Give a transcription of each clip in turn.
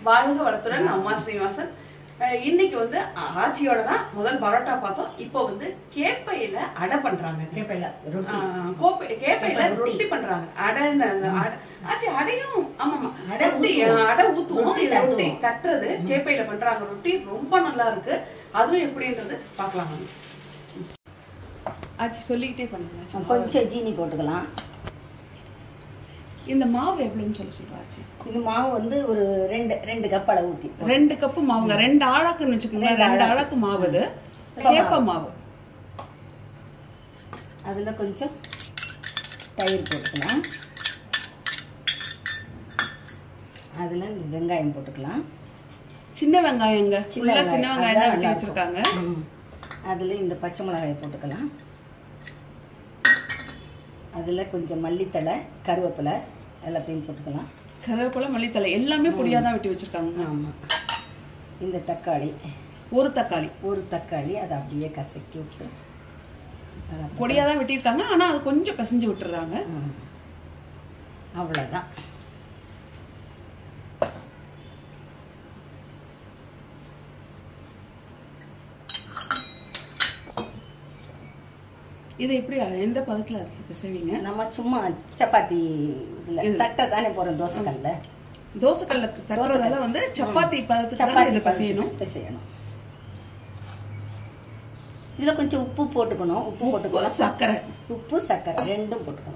வாழ்க வளத்துடன் நான் உமா ஸ்ரீனிவாசன் அஹ் இன்னைக்கு வந்து ஆச்சியோட தான் முதல் பரோட்டா பார்த்தோம் இப்போ வந்து கேப்பையில அடை பண்றாங்க கேப்பையில ரொட்டி ஆஹ் கோப்பை கேப்பையில கேப்பை ரொட்டி. ரொட்டி பண்றாங்க அடைன்னு அடை ஆச்சி அடையும் ஆமாமா அடை ரொட்டி ஊத்துவோம். ஆஹ் அடை ஊத்துவோம் ரொட்டி இது ரொட்டி தட்டுவோம். தட்டுறது கேப்பையில பண்றாங்க ரொட்டி ரொம்ப நல்லா இருக்கு அதுவும் எப்படின்றது பார்க்கலாம் வாங்க. ஆச்சி சொல்லிக்கிட்டே பண்ணுங்க ஆச்சி. கொஞ்சம் ஜீனி போட்டுக்கலாம் இந்த மாவு எவ்வளவுன்னு சொல்ல சொல்றா ஆச்சி இது மாவு வந்து ஒரு ரெண்டு ரெண்டு கப் அளவு ஊற்றி ரெண்டு கப்பு மாவுங்க ரெண்டு ஆழாக்குன்னு வச்சுக்கோங்க ரெண்டு ரெண்டு ஆழாக்கு. ஆழாக்கு மாவு இது கேப்ப கேப்ப மாவு அதில் கொஞ்சம் தயிர் போட்டுக்கலாம் அதில் இந்த வெங்காயம் போட்டுக்கலாம் சின்ன வெங்காயங்க சின்ன சின்ன சின்ன வெங்காயம் வெங்காயம் தான் அதான் வெட்டி நல்லா வச்சிருக்காங்க இருக்கும். ம். அதில் இந்த பச்சை மிளகாயை போட்டுக்கலாம் அதில் கொஞ்சம் மல்லித்தழை கருவேப்பிலை எல்லாத்தையும் போட்டுக்கலாம் கருவேப்பிலை மல்லித்தலை எல்லாமே பொடியா தான் வெட்டி வச்சிருக்காங்க ஆமாம் இந்த தக்காளி ஒரு தக்காளி ஒரு தக்காளி அதை அப்படியே கசக்கி விட்டு அதை அப்ப- பொடியா தான் வெட்டியிருக்காங்க ஆனா அது கொஞ்சம் பிசைஞ்சு விட்டுறாங்க ம். அவ்வளோதான் இதை எப்படி எந்த பதத்துல அதுல பிசைவீங்க நம்ம சும்மா சப்பாத்தி இதில் இதுல. தட்டை தானே போகிறோம் தோசைக்கல்ல தோசைக்கல்ல தட்டுறதால வந்து சப்பாத்தி பதத்துக்கு தான் சப்பாத்தி இதை பிசையணும் பிசையணும் இதில் கொஞ்சம் உப்பு போட்டுக்கணும் உப்பு உப்பு போட்டுக்கணும் சர்க்கரை உப்பு சர்க்கரை ரெண்டும் போட்டுக்கணும்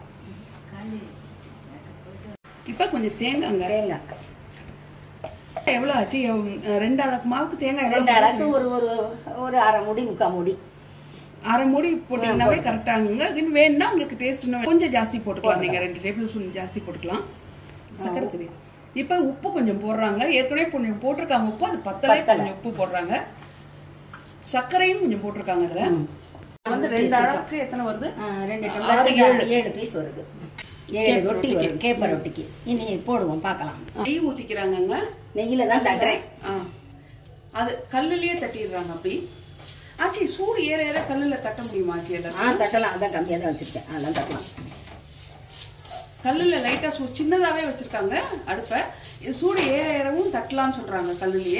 இப்ப கொஞ்சம் தேங்காங்க தேங்காய் எவ்வளவு ஆச்சு எவ்- ரெண்டு அடக்கு மாவுக்கு தேங்காய் ரெண்டு எவ்வளவு அளவுக்கு ஒரு ஒரு ஒரு அரை முடி முக்கால் முடி அரை மூடி போட்டீங்கன்னாவே கரெக்டாகுங்க இன்னும் வேணும்னா உங்களுக்கு டேஸ்ட் இன்னும் கொஞ்சம் ஜாஸ்தி போட்டுக்கலாம் நீங்க ரெண்டு டேபிள் ஸ்பூன் ஜாஸ்தி போட்டுக்கலாம் சக்கரை தெரியும் இப்ப உப்பு கொஞ்சம் போடுறாங்க ஏற்கனவே கொஞ்சம் போட்டிருக்காங்க உப்பு அது பத்தலே பத்தல. கொஞ்சம் உப்பு போடுறாங்க சர்க்கரையும் கொஞ்சம் போட்டிருக்காங்க இதுல வந்து ரெண்டு அளவுக்கு எத்தனை வருது ஆ, ரெண்டு ஆறு, டம்ளர் ஏழு. ஏழு ஏழு பீஸ் வருது ஏழு கேப்ப ரொட்டி ரொட்டிக்கு. வரும் கேப்ப ரொட்டிக்கு இனி போடுவோம் பார்க்கலாம் நெய் ஊத்திக்கிறாங்கங்க நெய்யில தான் தட்டுறேன் ஆ. அது கல்லுலயே தட்டிடுறாங்க அப்படி ஆச்சி சூடு ஏற ஏற கல்லுல தட்ட முடியுமா ஆச்சி ஆ எல்லாம் தட்டலாம் அதான் கம்மியாக தான் வச்சிருக்கேன் அதெல்லாம் தட்டலாம் கல்லுல லைட்டா சூ சின்னதாவே வச்சிருக்காங்க அடுப்ப இது சூடு ஏற ஏறவும் தட்டலாம்னு சொல்றாங்க கல்லுலயே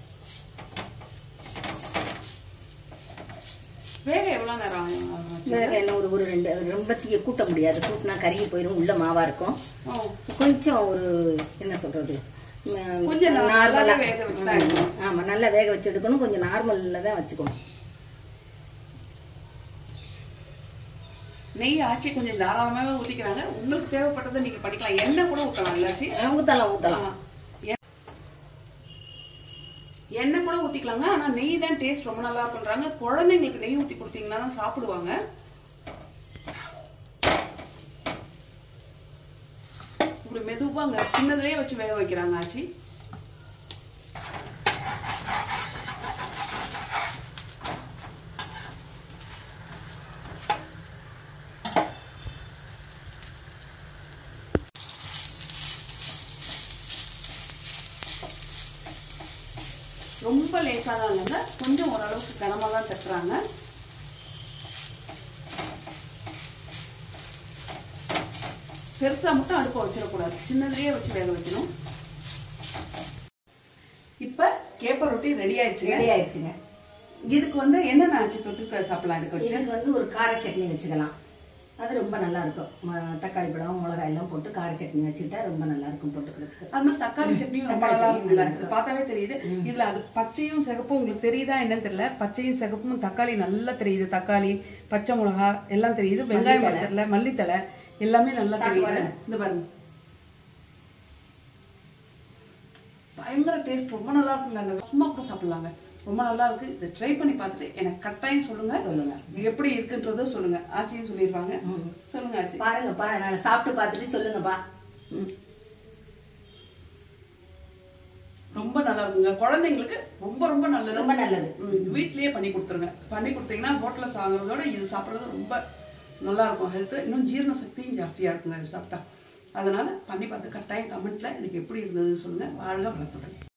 வேக எவ்வளவு நேரம் ஆகும் ஆச்சு? வேக என்ன ஒரு ஒரு ரெண்டு ரொம்ப தீய கூட்ட முடியாது கூட்டினா கருகி போயிடும் உள்ள மாவா இருக்கும் ஓ, கொஞ்சம் ஒரு என்ன சொல்றது ம், கொஞ்சம் நா- நார்மலா நல்லாவே வேக வச்சு தான் எடுக்கணும். ம், ஆமா நல்லா வேக வச்சு எடுக்கணும் கொஞ்சம் நார்மல்ல தான் வச்சுக்கணும் நெய் ஆச்சி கொஞ்சம் தாராளமாவே ஊத்திக்கிறாங்க உங்களுக்கு தேவைப்பட்டதை நீங்க பண்ணிக்கலாம் எண்ணெய் கூட ஊத்தலாம் இல்லாச்சி ஆ, ஊத்தலாம் ஊத்தலாம் ஆ. எ- எண்ணெய் கூட ஊத்திக்கலாங்க ஆனா நெய் தான் டேஸ்ட் ரொம்ப நல்லா இருக்குன்றாங்க குழந்தைங்களுக்கு நெய் ஊத்தி கொடுத்தீங்கன்னா தான் சாப்பிடுவாங்க இப்படி மெதுவாங்க சின்னதுலயே வச்சு வேக வைக்கிறாங்க ஆச்சி ரொம்ப லேசா தான் இல்லைங்க கொஞ்சம் ஓரளவுக்கு கனமா தான் தட்டுறாங்க பெருசா மட்டும் அடுப்பை வச்சிடக்கூடாது சின்னதுலயே வச்சு வேக வைக்கணும் இப்ப கேப்ப ரொட்டி ரெடி ஆயிடுச்சுங்க ரெடி ஆயிடுச்சுங்க இதுக்கு வந்து என்னென்ன ஆச்சு தொட்டு சாப்பிடலாம் இதுக்கு வச்சு இதுக்கு வந்து ஒரு கார சட்னி வச்சுக்கலாம் அது ரொம்ப நல்லா இருக்கும் ம- தக்காளி பழம் மிளகாய் எல்லாம் போட்டு கார சட்னி வச்சுட்டா ரொம்ப நல்லா இருக்கும் போட்டுக்கிறதுக்கு அது மாதிரி தக்காளி சட்னியும் ரொம்ப தக்காளி நல்லா சட்னி இருக்குங்க நல்லா இது பார்த்தாவே தெரியுது இதுல அது பச்சையும் சிகப்பும் உங்களுக்கு தெரியுதா என்னன்னு தெரியல பச்சையும் சிகப்பும் தக்காளி நல்லா தெரியுது தக்காளி பச்சை மிளகா எல்லாம் தெரியுது வெங்காயம் மல்லித்தழை. தெரியல மல்லித்தலை எல்லாமே நல்லா சாப்பிட்டு தெரியுது பாருங்க. இந்த பாருங்க பயங்கர டேஸ்ட் ரொம்ப நல்லா இருக்குங்க அந்த சும்மா கூட சாப்பிடலாங்க ரொம்ப நல்லா இருக்கு இதை ட்ரை பண்ணி பார்த்துட்டு எனக்கு கட்டாயம் சொல்லுங்க சொல்லுங்க. எப்படி இருக்குன்றத சொல்லுங்க ஆச்சியும் சொல்லிடுவாங்க சொல்லுங்க ஆச்சி பாருங்கப்பா நான் சாப்பிட்டு பார்த்துட்டு சொல்லுங்கப்பா ம். ரொம்ப நல்லா இருக்குங்க குழந்தைங்களுக்கு ரொம்ப ரொம்ப நல்லது ரொம்ப நல்லது ம், வீட்லயே பண்ணி கொடுத்துருங்க பண்ணி கொடுத்தீங்கன்னா ஹோட்டல்ல சாப்பிட்றதோட இது சாப்பிட்றது ரொம்ப நல்லா இருக்கும் ஹெல்த் இன்னும் ஜீரண சக்தியும் ஜாஸ்தியா இருக்குங்க இது சாப்பிட்டா அதனால பண்ணி பார்த்து கட்டாயம் கமெண்ட்ல எனக்கு எப்படி இருந்ததுன்னு சொல்லுங்க வாழ்க வளத்துடன்